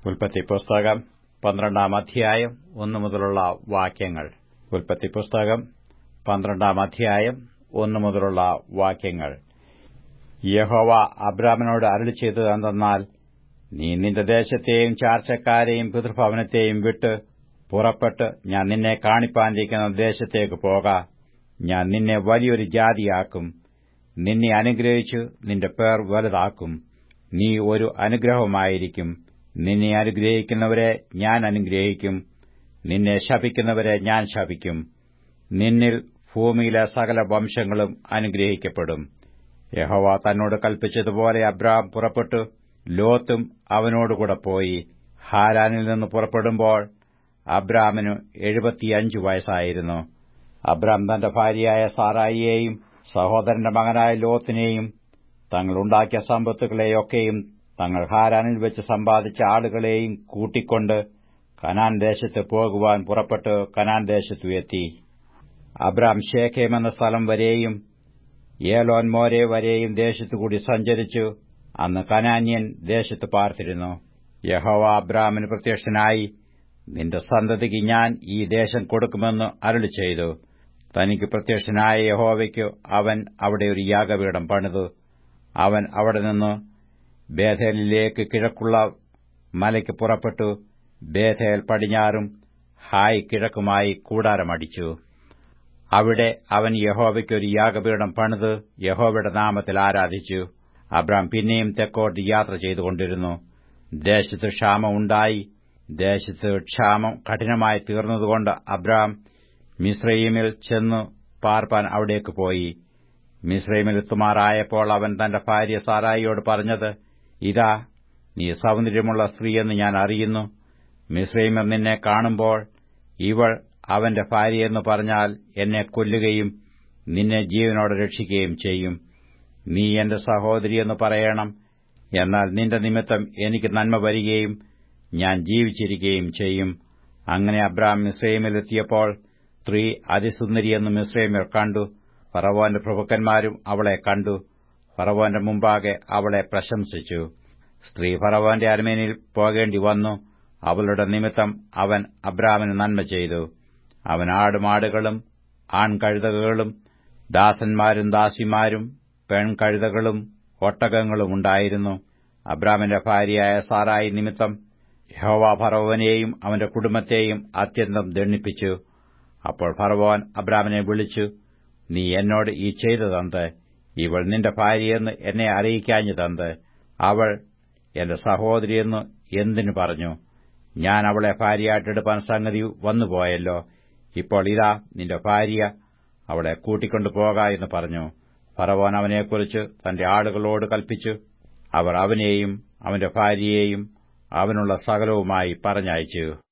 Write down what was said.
ഉൽപ്പത്തി പുസ്തകം പന്ത്രണ്ടാം അധ്യായം ഒന്നു മുതലുള്ള വാക്യങ്ങൾ ഉൽപ്പത്തി പുസ്തകം പന്ത്രണ്ടാം അധ്യായം ഒന്നു മുതലുള്ള വാക്യങ്ങൾ യഹോവ അബ്രാമിനോട് അരുളി ചെയ്തത് എന്തെന്നാൽ നീ നിന്റെ ദേശത്തെയും ചാർച്ചക്കാരെയും പിതൃഭവനത്തെയും വിട്ട് പുറപ്പെട്ട് ഞാൻ നിന്നെ കാണിപ്പാനിരിക്കുന്ന ദേശത്തേക്ക് പോക ഞാൻ നിന്നെ വലിയൊരു ജാതിയാക്കും നിന്നെ അനുഗ്രഹിച്ചു നിന്റെ പേർ വലുതാക്കും നീ ഒരു അനുഗ്രഹമായിരിക്കും നിന്നെ അനുഗ്രഹിക്കുന്നവരെ ഞാൻ അനുഗ്രഹിക്കും നിന്നെ ശപിക്കുന്നവരെ ഞാൻ ശപിക്കും നിന്നിൽ ഭൂമിയിലെ സകല വംശങ്ങളും അനുഗ്രഹിക്കപ്പെടും യഹോവ തന്നോട് കൽപ്പിച്ചതുപോലെ അബ്രാം പുറപ്പെട്ടു ലോത്തും അവനോടുകൂടെ പോയി ഹാരാനിൽ നിന്ന് പുറപ്പെടുമ്പോൾ അബ്രാമിനു എഴുപത്തിയഞ്ച് വയസ്സായിരുന്നു അബ്രാം തന്റെ ഭാര്യയായ സാറായിയെയും സഹോദരന്റെ മകനായ ലോത്തിനെയും തങ്ങളുണ്ടാക്കിയ സമ്പത്തുകളെയൊക്കെയും തങ്ങൾ ഹാരാനിൽ വെച്ച് സമ്പാദിച്ച ആളുകളെയും കൂട്ടിക്കൊണ്ട് കനാൻ ദേശത്ത് പോകുവാൻ പുറപ്പെട്ട് കനാൻ ദേശത്തു എത്തി അബ്രാം ഷേഖേം എന്ന സ്ഥലം വരെയും ഏലോൻ മോരെ വരെയും ദേശത്തുകൂടി സഞ്ചരിച്ചു അന്ന് കനാന്യൻ ദേശത്ത് പാർത്തിരുന്നു യഹോവ അബ്രാമിന് പ്രത്യക്ഷനായി നിന്റെ സന്തതിക്ക് ഞാൻ ഈ ദേശം കൊടുക്കുമെന്ന് അരുളി ചെയ്തു തനിക്ക് പ്രത്യക്ഷനായ യഹോവയ്ക്ക് അവൻ അവിടെ ഒരു യാഗപീഠം പണിതു അവൻ അവിടെ നിന്ന് ബേഥേലിലേക്ക് കിഴക്കുള്ള മലയ്ക്ക് പുറപ്പെട്ടു ബേഥേൽ പടിഞ്ഞാറും ഹായ് കിഴക്കുമായി കൂടാരമടിച്ചു അവിടെ അവൻ യഹോവയ്ക്ക് ഒരു യാഗപീഠം പണിത് യഹോവയുടെ നാമത്തിൽ ആരാധിച്ചു അബ്രാം പിന്നെയും തെക്കോട്ട് യാത്ര ചെയ്തുകൊണ്ടിരുന്നു ദേശത്ത് ക്ഷാമം ഉണ്ടായി ദേശത്ത് ക്ഷാമം കഠിനമായി തീർന്നതുകൊണ്ട് അബ്രാം മിശ്രയീമിൽ ചെന്നു പാർപ്പാൻ അവിടേക്ക് പോയി മിശ്രൈമിൽ എത്തുമാറായപ്പോൾ അവൻ തന്റെ ഭാര്യ സാറായിയോട് പറഞ്ഞത് ഇതാ നീ സൗന്ദര്യമുള്ള സ്ത്രീയെന്ന് ഞാൻ അറിയുന്നു മിശ്രൈമർ നിന്നെ കാണുമ്പോൾ ഇവൾ അവന്റെ ഭാര്യയെന്ന് പറഞ്ഞാൽ എന്നെ കൊല്ലുകയും നിന്നെ ജീവനോടെ രക്ഷിക്കുകയും ചെയ്യും നീ എന്റെ സഹോദരിയെന്ന് പറയണം എന്നാൽ നിന്റെ നിമിത്തം എനിക്ക് നന്മ വരികയും ഞാൻ ജീവിച്ചിരിക്കുകയും ചെയ്യും അങ്ങനെ അബ്രാം മിശ്രൈമിലെത്തിയപ്പോൾ സ്ത്രീ അതിസുന്ദരിയെന്ന് മിശ്രൈമർ കണ്ടു ഫറവോന്റെ പ്രഭുക്കന്മാരും അവളെ കണ്ടു ഫറവോന്റെ മുമ്പാകെ അവളെ പ്രശംസിച്ചു സ്ത്രീ ഫറവോന്റെ അരമേനിൽ പോകേണ്ടി വന്നു അവളുടെ നിമിത്തം അവൻ അബ്രാമിന് നന്മ ചെയ്തു അവൻ ആടുമാടുകളും ആൺകഴുതകളും ദാസന്മാരും ദാസിമാരും പെൺകഴുതകളും ഒട്ടകങ്ങളും ഉണ്ടായിരുന്നു അബ്രാമിന്റെ ഭാര്യയായ സാറായി നിമിത്തം യഹോവ ഫറവോനെയും അവന്റെ കുടുംബത്തെയും അത്യന്തം ദണ്ണിപ്പിച്ചു അപ്പോൾ ഫറവോൻ അബ്രാമിനെ വിളിച്ചു നീ എന്നോട് ഈ ചെയ്തതെന്ത് ഇവൾ നിന്റെ ഭാര്യയെന്ന് എന്നെ അറിയിക്കാഞ്ഞതെന്ത് അവൾ എന്റെ സഹോദരിയെന്ന് എന്തിനു പറഞ്ഞു ഞാൻ അവളെ ഭാര്യയായിട്ടെടുപ്പാൻ സംഗതി വന്നുപോയല്ലോ ഇപ്പോൾ ഇതാ നിന്റെ ഭാര്യ അവളെ കൂട്ടിക്കൊണ്ടു പോക എന്ന് പറഞ്ഞു ഫറവോൻ അവനെക്കുറിച്ച് തന്റെ ആളുകളോട് കൽപ്പിച്ചു അവർ അവനെയും അവന്റെ ഭാര്യയെയും അവനുള്ള സകലവുമായി പറഞ്ഞയച്ചു